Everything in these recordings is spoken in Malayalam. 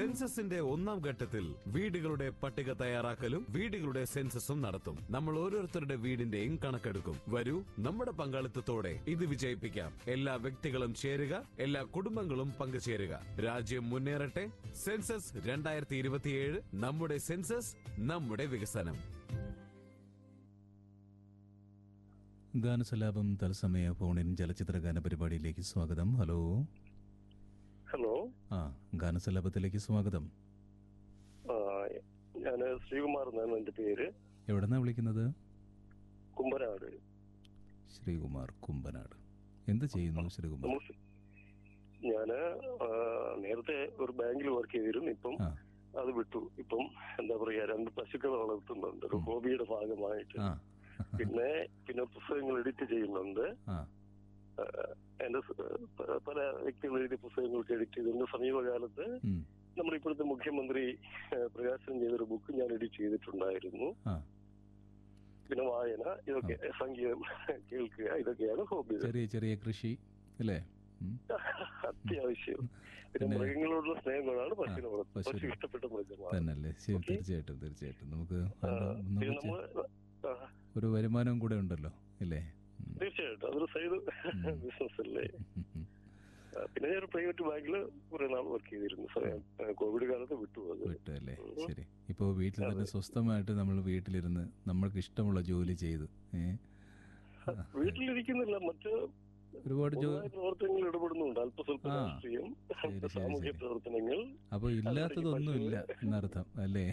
സെൻസസിന്റെ ഒന്നാം ഘട്ടത്തിൽ വീടുകളുടെ പട്ടിക തയ്യാറാക്കലും വീടുകളുടെ സെൻസസും നടത്തും നമ്മൾ ഓരോരുത്തരുടെ വീടിന്റെയും കണക്കെടുക്കും വരൂ നമ്മുടെ പങ്കാളിത്തത്തോടെ ഇത് വിജയിപ്പിക്കാം എല്ലാ വ്യക്തികളും ചേരുക എല്ലാ കുടുംബങ്ങളും പങ്കുചേരുക രാജ്യം മുന്നേറട്ടെ സെൻസസ് രണ്ടായിരത്തി ഇരുപത്തിയേഴ് നമ്മുടെ സെൻസസ് നമ്മുടെ വികസനം ഗാനസലാപം തത്സമയ ഫോണിൻ ചലച്ചിത്ര ഗാന പരിപാടിയിലേക്ക് സ്വാഗതം ഹലോ ഹലോ ആ ഗാനസലാപത്തിലേക്ക് സ്വാഗതം ഞാൻ ശ്രീകുമാർ എന്നാണ് എന്റെ പേര് എവിടെന്നാ വിളിക്കുന്നത് കുമ്പനാട് ശ്രീകുമാർ കുമ്പനാട് എന്ത് ചെയ്യുന്നു ശ്രീകുമാർ നമ്മൾ ഞാന് ആ, നേരത്തെ ഒരു ബാങ്കിൽ വർക്ക് ചെയ്തിരുന്നു ഇപ്പം ആ അത് വിട്ടു ഇപ്പം എന്താ പറയാ രണ്ട് പശുക്കളെ വളർത്തുന്നുണ്ട് ഒരു ഹോബിയുടെ ഭാഗമായിട്ട് ആ പിന്നെ പിന്നെ പുസ്തകങ്ങൾ എഡിറ്റ് ചെയ്യുന്നുണ്ട് ആ ആ, എന്റെ സ്- പ- പല വ്യക്തികൾ എഴുതിയ പുസ്തകങ്ങൾക്ക് എഡിറ്റ് ചെയ്തിട്ടുണ്ട് സമീപകാലത്ത് ഉം, നമ്മുടെ ഇപ്പോഴത്തെ മുഖ്യമന്ത്രി ആ, പ്രകാശനം ചെയ്തൊരു ബുക്ക് ഞാൻ എഡിറ്റ് ചെയ്തിട്ടുണ്ടായിരുന്നു ആ പിന്നെ വായന ഇതൊക്കെ സംഗീതം കേൾക്കുക ഇതൊക്കെയാണ് ഹോബി ചെറിയ ചെറിയ കൃഷി അല്ലേ ഉം, അത്യാവശ്യം പിന്നെ പിന്നെ- മൃഗങ്ങളോടുള്ള സ്നേഹം കൊണ്ടാണ് പശുവിനെ ആ, വളർത്തുന്നത് പശു. പശു ഇഷ്ടപ്പെട്ട മൃഗമാണ് തന്നല്ലേ ശരി ഓക്കേ. തീർച്ചയായിട്ടും തീർച്ചയായിട്ടും നമുക്ക് ആ, അതിന്റെ പിന്നെ നമുക്ക് നമ്മള് ആ, ഒരു വരുമാനവും കൂടെ ഉണ്ടല്ലോ ഇല്ലേ ഉം, തീർച്ചയായിട്ടും അതൊരു സൈഡ് ബിസിനസ് അല്ലേ ഉം, ഉം. ആ, പിന്നെ ഞാൻ ഒരു പ്രൈവറ്റ് ബാങ്കിൽ കുറെ നാൾ വർക്ക് ചെയ്തിരുന്നു സമയം ആ, കോവിഡ് കാലത്ത് വിട്ടു അത് വിട്ടു അല്ലേ ശരി ഇപ്പോൾ വീട്ടിൽ തന്നെ സ്വസ്ഥമായിട്ട് നമ്മൾ വീട്ടിലിരുന്ന് നമ്മൾക്ക് ഇഷ്ടമുള്ള ജോലി ചെയ്ത് ഏ വീട്ടിലിരിക്കുന്നില്ല മറ്റ് ഒരുപാട് ജോ പൊതുവായ പ്രവർത്തനങ്ങൾ ഇടപെടുന്നുണ്ട് അല്പസ്വല്പ ആ. രാഷ്ട്രീയം ശരി, ശരി, സാമൂഹ്യ ശരി. പ്രവർത്തനങ്ങൾ അപ്പോൾ ഇല്ലാത്തതൊന്നുമില്ല എന്നർത്ഥം അല്ലേ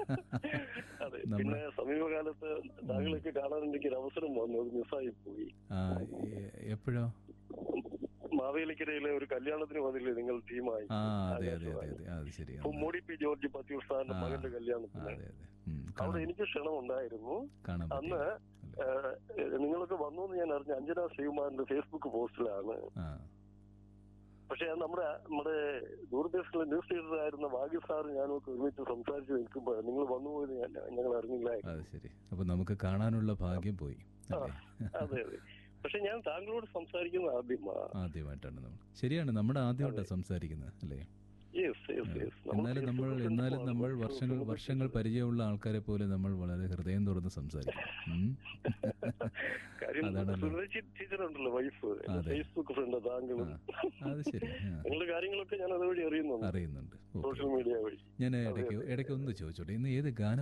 അതെ നമ്മ- പിന്നെ സമീപകാലത്ത് താങ്കളൊക്കെ കാണാൻ എനിക്ക് ഒരു അവസരം വന്നു അത് മിസ്സായി പോയി ആ എ- എപ്പോഴോ മാവേലിക്കരയിലെ ഒരു കല്യാണത്തിന് വന്നില്ലേ നിങ്ങൾ ടീമായി ആ അതെ അതെ അതെ അതെ അത് ശരി ആ, മോഡി പി ജോർജ് പത്തിയൂർ സാറിന്റെ ആ. മകന്റെ ആ, കല്യാണത്തിന് അതെ അതെ ഉം, അവിടെ കാണാൻ എനിക്ക് ക്ഷണം ഉണ്ടായിരുന്നു കാണാൻ അന്ന് പറ്റില്ല ഏഹ്, നിങ്ങളൊക്കെ വന്നു എന്ന് ഞാൻ അറിഞ്ഞ അഞ്ജന ശ്രീകുമാറിന്റെ ഫേസ്ബുക്ക് പോസ്റ്റിലാണ് ആ പക്ഷെ അത് നമ്മുടെ നമ്മുടെ ദൂരദേശത്തിലെ ന്യൂസ് എഡിറ്റർ ആയിരുന്ന ഭാഗ്യ സാർ ഞാനൊക്കെ ഒരുമിച്ച് സംസാരിച്ച് നിൽക്കുമ്പോൾ നിങ്ങൾ വന്നുപോയത് ഞാൻ ഞങ്ങൾ അറിഞ്ഞില്ലായിരുന്നു അത് ശരി അപ്പൊ നമുക്ക് കാണാനുള്ള ഭാഗ്യം പോയി ആ, അല്ലേ അതെ അതെ പക്ഷെ ഞാൻ താങ്കളോട് സംസാരിക്കുന്ന ആദ്യമാ ആദ്യമായിട്ടാണ് നമ്മൾ ശരിയാണ് നമ്മുടെ ആദ്യമായിട്ടാണ് സംസാരിക്കുന്നത് അല്ലേ യെസ് യെസ് യെസ് എന്നാലും നമ്മൾ എന്നാലും നമ്മൾ വർഷങ്ങൾ വർഷങ്ങൾ പരിചയമുള്ള ആൾക്കാരെ പോലെ നമ്മൾ വളരെ ഹൃദയം തുറന്ന് സംസാരിക്കും ഉം. കാര്യം അതാണല്ലോ. സുരേഷ് ടീച്ചർ ഉണ്ടല്ലോ വൈഫ് അതെ. ഫേസ്ബുക്ക് ഫ്രണ്ട് താങ്കളും ആ, അത് ശരി ആ, നിങ്ങളുടെ കാര്യങ്ങളൊക്കെ ഞാൻ അതുവഴി അറിയുന്നുണ്ട് അറിയുന്നുണ്ട് ഓക്കെ സോഷ്യൽ മീഡിയ വഴി ഞാൻ ഇടയ്ക്ക് ഇടയ്ക്ക് ഒന്ന് ചോദിച്ചോട്ടെ ഇന്ന് ഏത് ഗാനം